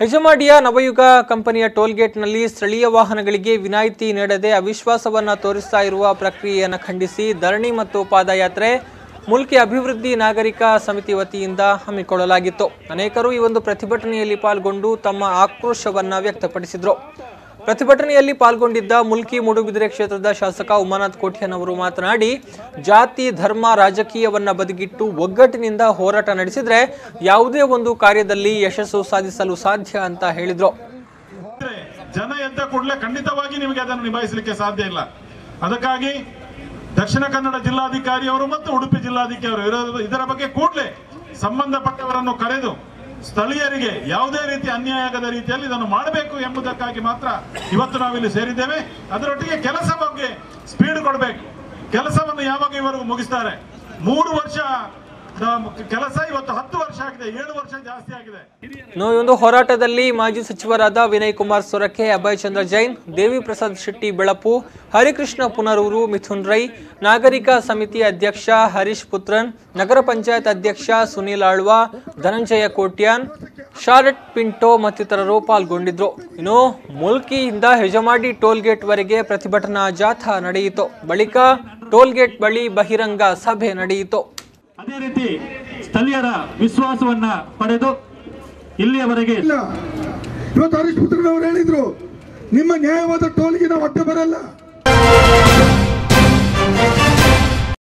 ಹೆಜಮಾಡಿಯ ನವಯುಗ ಕಂಪನಿಯ ಟೋಲ್ಗೇಟ್ನಲ್ಲಿ ಸ್ಥಳೀಯ ವಾಹನಗಳಿಗೆ ವಿನಾಯಿತಿ ನೀಡದೆ ಅವಿಶ್ವಾಸವನ್ನ ತೋರಿಸ್ತಾ ಇರುವ ಪ್ರಕ್ರಿಯೆಯನ್ನು ಖಂಡಿಸಿ ಧರಣಿ ಮತ್ತು ಪಾದಯಾತ್ರೆ ಮುಲ್ಕಿ ಅಭಿವೃದ್ಧಿ ನಾಗರಿಕ ಸಮಿತಿ ವತಿಯಿಂದ ಹಮ್ಮಿಕೊಳ್ಳಲಾಗಿತ್ತು ಅನೇಕರು ಈ ಒಂದು ಪ್ರತಿಭಟನೆಯಲ್ಲಿ ಪಾಲ್ಗೊಂಡು ತಮ್ಮ ಆಕ್ರೋಶವನ್ನ ವ್ಯಕ್ತಪಡಿಸಿದರು ಪ್ರತಿಭಟನೆಯಲ್ಲಿ ಪಾಲ್ಗೊಂಡಿದ್ದ ಮುಲ್ಕಿ ಮೂಡುಬಿದಿರೆ ಕ್ಷೇತ್ರದ ಶಾಸಕ ಉಮಾನಾಥ್ ಕೋಟ್ಯನ್ ಅವರು ಮಾತನಾಡಿ ಜಾತಿ ಧರ್ಮ ರಾಜಕೀಯವನ್ನ ಬದಿಗಿಟ್ಟು ಒಗ್ಗಟ್ಟಿನಿಂದ ಹೋರಾಟ ನಡೆಸಿದ್ರೆ ಯಾವುದೇ ಒಂದು ಕಾರ್ಯದಲ್ಲಿ ಯಶಸ್ಸು ಸಾಧಿಸಲು ಸಾಧ್ಯ ಅಂತ ಹೇಳಿದ್ರು ಇದ್ರೆ ಜನ ಎದ್ದ ಕೂಡಲೇ ಖಂಡಿತವಾಗಿ ನಿಮಗೆ ಅದನ್ನು ನಿಭಾಯಿಸಲಿಕ್ಕೆ ಸಾಧ್ಯ ಇಲ್ಲ ಅದಕ್ಕಾಗಿ ದಕ್ಷಿಣ ಕನ್ನಡ ಜಿಲ್ಲಾಧಿಕಾರಿಯವರು ಮತ್ತು ಉಡುಪಿ ಜಿಲ್ಲಾಧಿಕಾರಿಯವರು ಇರೋ- ಇದರ ಬಗ್ಗೆ ಕೂಡಲೇ ಸಂಬಂಧಪಟ್ಟವರನ್ನು ಕರೆದು ಸ್ಥಳೀಯರಿಗೆ ಯಾವುದೇ ರೀತಿ ಅನ್ಯಾಯ ಆಗದ ರೀತಿಯಲ್ಲಿ ಇದನ್ನು ಮಾಡಬೇಕು ಎಂಬುದಕ್ಕಾಗಿ ಮಾತ್ರ ಇವತ್ತು ನಾವಿಲ್ಲಿ ಸೇರಿದ್ದೇವೆ ಅದರೊಟ್ಟಿಗೆ ಕೆಲಸ ಬಗ್ಗೆ ಸ್ಪೀಡ್ ಕೊಡಬೇಕು ಕೆಲಸವನ್ನು ಯಾವಾಗ ಇವರು ಮುಗಿಸ್ತಾರೆ ಮೂರು ವರ್ಷ ಆ, ಕೆಲಸ ಇವತ್ತು ಹತ್ತು ವರ್ಷ ಆಗಿದೆ ಏಳು ವರ್ಷ ಜಾಸ್ತಿ ಆಗಿದೆ ಇನ್ನು ಈ ಒಂದು ಹೋರಾಟದಲ್ಲಿ ಮಾಜಿ ಸಚಿವರಾದ ವಿನಯ್ ಕುಮಾರ್ ಸೊರಕೆ ಅಭಯ್ ಚಂದ್ರ ಜೈನ್ ದೇವಿ ಪ್ರಸಾದ್ ಶೆಟ್ಟಿ ಬೆಳಪು ಹರಿಕೃಷ್ಣ ಪುನರೂರು ಮಿಥುನ್ ರೈ ನಾಗರಿಕ ಸಮಿತಿ ಅಧ್ಯಕ್ಷ ಹರೀಶ್ ಪುತ್ರನ್ ನಗರ ಪಂಚಾಯತ್ ಅಧ್ಯಕ್ಷ ಸುನೀಲ್ ಆಳ್ವಾ ಧನಂಜಯ ಕೋಟ್ಯಾನ್ ಶಾರಟ್ ಪಿಂಟೋ ಮತ್ತಿತರರು ಪಾಲ್ಗೊಂಡಿದ್ರು ಇನ್ನು ಮುಲ್ಕಿಯಿಂದ ಹೆಜಮಾಡಿ ಟೋಲ್ ಗೇಟ್ ವರೆಗೆ ಪ್ರತಿಭಟನಾ ಜಾಥಾ ನಡೆಯಿತು ಬಳಿಕ ಟೋಲ್ ಗೇಟ್ ಬಳಿ ಬಹಿರಂಗ ಸಭೆ ನಡೆಯಿತು ಅದೇ ರೀತಿ ಸ್ಥಳೀಯರ ವಿಶ್ವಾಸವನ್ನ ಪಡೆದು ಇಲ್ಲಿಯವರೆಗೆ ಇಲ್ಲ ಇವತ್ತು ಹರೀಶ್ ಪುತ್ರನವರು ಹೇಳಿದ್ರು ನಿಮ್ಮ ನ್ಯಾಯವಾದ ಟೋಲ್ಗೆ ನಾವು ಅಡ್ಡ ಬರಲ್ಲ